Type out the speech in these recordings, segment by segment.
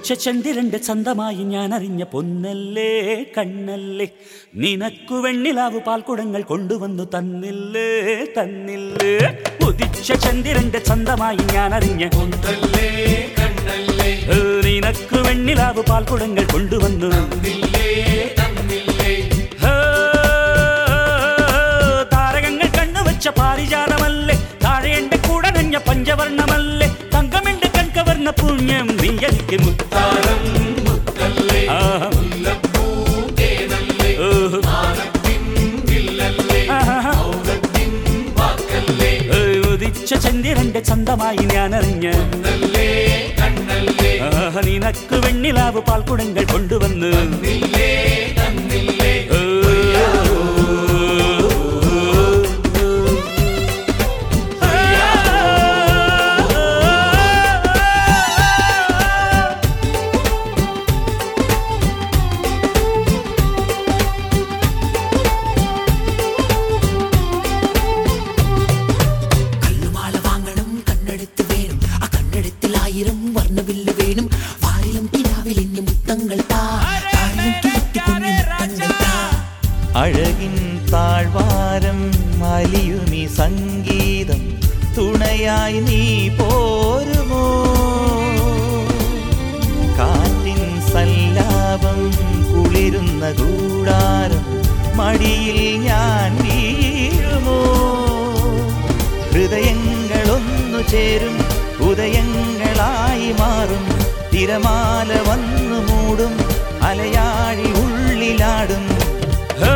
ഉദിച്ച ചന്ദ്രന്റെ ചന്തമായി ഞാൻ അറിഞ്ഞ പൊന്നല്ലേ കണ്ണല്ലേ നിനക്കു വെണ്ണിലാവ് പാൽക്കുടങ്ങൾ കൊണ്ടുവന്നു തന്നില്ലേ തന്നില്ലേ ഉദിച്ച ചന്ദ്രന്റെ ചന്തമായി ഞാൻ അറിഞ്ഞ പൊന്നല്ലേ കണ്ണല്ലേ ഏ, നിനക്കു വെണ്ണിലാവ് പാൽക്കുടങ്ങൾ കൊണ്ടുവന്നു തന്നില്ലേ തന്നില്ലേ ഹേ, താരകങ്ങൾ കണ്ണുവച്ച പാരിജാതമല്ലേ താഴെ എന്റെ കൂടെ നഞ്ഞ പഞ്ചവർണ്ണമല്ലേ തങ്കമെന്റെ കൺകവർണ്ണ പുണ്യം നീ എനിക്ക് മുത്താരം താരം മുത്തല്ലേ ആഹാ. മുല്ലപ്പൂ തേനല്ലേ ഓഹ്. മാനത്തിൻ വില്ലല്ലേ ആഹാ. ഔറത്തിൻ വാക്കല്ലേ ഏ, ഉദിച്ച ചന്ദ്രന്റെ ചന്തമായി ഞാൻ അറിഞ്ഞ പൊന്നല്ലേ കണ്ണല്ലേ നിനക്ക് വെണ്ണിലാവ് പാൽക്കുടങ്ങൾ കൊണ്ടുവന്ന് തന്നില്ലേ തന്നില്ലേ ഏ, കല്ലുമാല വാങ്ങണം കണ്ണെടുത്ത് വേണം ആ കണ്ണെടുത്തിൽ ആയിരം വർണ്ണവില്ല് വേണം വാരിലും കിനാവിലിന് മുത്തങ്ങൾ താ താഴിലും കിഴത്തി കുഞ്ഞു മുത്തങ്ങൾ താ അഴകിൻ താഴ്വാരം അലിയുമി സംഗീതം തുണയായി നീ പോരുമോ കാറ്റിൻ സല്ലാപം കുളിരുന്ന കൂടാരം മടിയിൽ ഞാൻ വീഴുമോ ഹൃദയങ്ങളൊന്നു ചേരും ഉദയങ്ങളായി മാറും തിരമാല വന്നു മൂടും അലയാഴി ഉള്ളിലാടും ഹേ,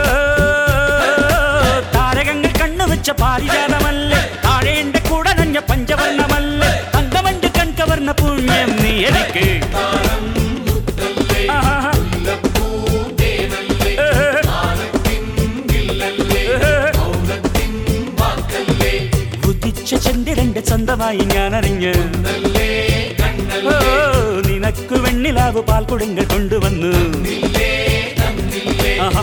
താരകങ്ങൾ കണ്ണുവെച്ച പാരിജാതമല്ലേ താഴെ എന്റെ കൂടെ നഞ്ഞ പഞ്ചവർണ്ണമല്ലേ തങ്കമഞ്ച് കൺകവർണ്ണ പുണ്യം നീ എനിക്ക് താരം മുത്തല്ലേ ആഹാ. മുല്ലപ്പൂ തേനല്ലേ ഏ, മാനത്തിൻ വില്ലല്ലേ ഏ, ഔറത്തിൻ വാക്കല്ലേ ഉദിച്ച ചന്ദ്രന്റെ ചന്തമായി ഞാൻ അറിഞ്ഞ് പൊന്നല്ലേ ഓ, കണ്ണല്ലേ നിനക്ക് വെണ്ണിലാവ് പാൽക്കുടങ്ങൾ കൊണ്ടുവന്നു തന്നില്ലേ തന്നില്ലേ ആഹാ.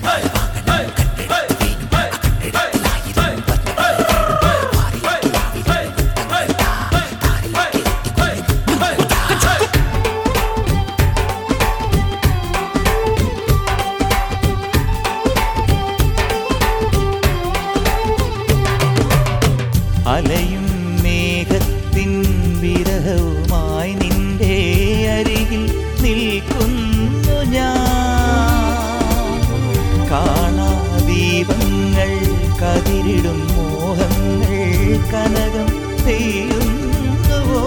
അലയും മേഘത്തിൻ വിരഹവുമായി നിന്റെ അരികിൽ നിൽക്കുന്നു ഞാൻ കാണാ ദീപങ്ങൾ കതിരിടും മോഹങ്ങൾ കനകം ചെയ്യുന്നുവോ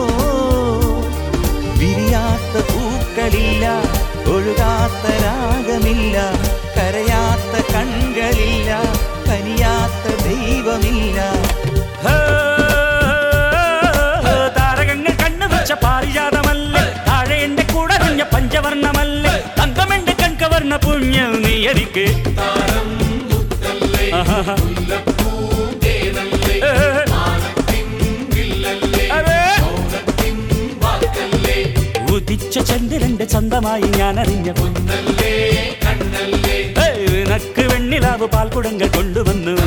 വിരിയാത്ത പൂക്കളില്ല ഒഴുകാത്ത രാഗമില്ല കരയാത്ത കൺകളില്ല കനിയാത്ത ദൈവമില്ല ഹേ, താരകങ്ങൾ കണ്ണുവെച്ച പാരിജാതമല്ലേ താഴെ എന്റെ കൂടെ നഞ്ഞ പഞ്ചവർണ്ണമല്ലേ തങ്കമെന്റെ കൺകവർണ്ണ പുണ്യം നീ എനിക്ക് താരം മുത്തല്ലേ ആഹാ. മുല്ലപ്പൂ തേനല്ലേ ഏ, മാനത്തിൻ വില്ലല്ലേ അതെ. ഔറത്തിൻ വാക്കല്ലേ ഉദിച്ച ചന്ദ്രന്റെ ചന്തമായി ഞാൻ അറിഞ്ഞ പൊന്നല്ലേ കണ്ണല്ലേ നക്ക് വെണ്ണിലാവ് പാൽക്കുടങ്ങൾ കൊണ്ടുവന്നു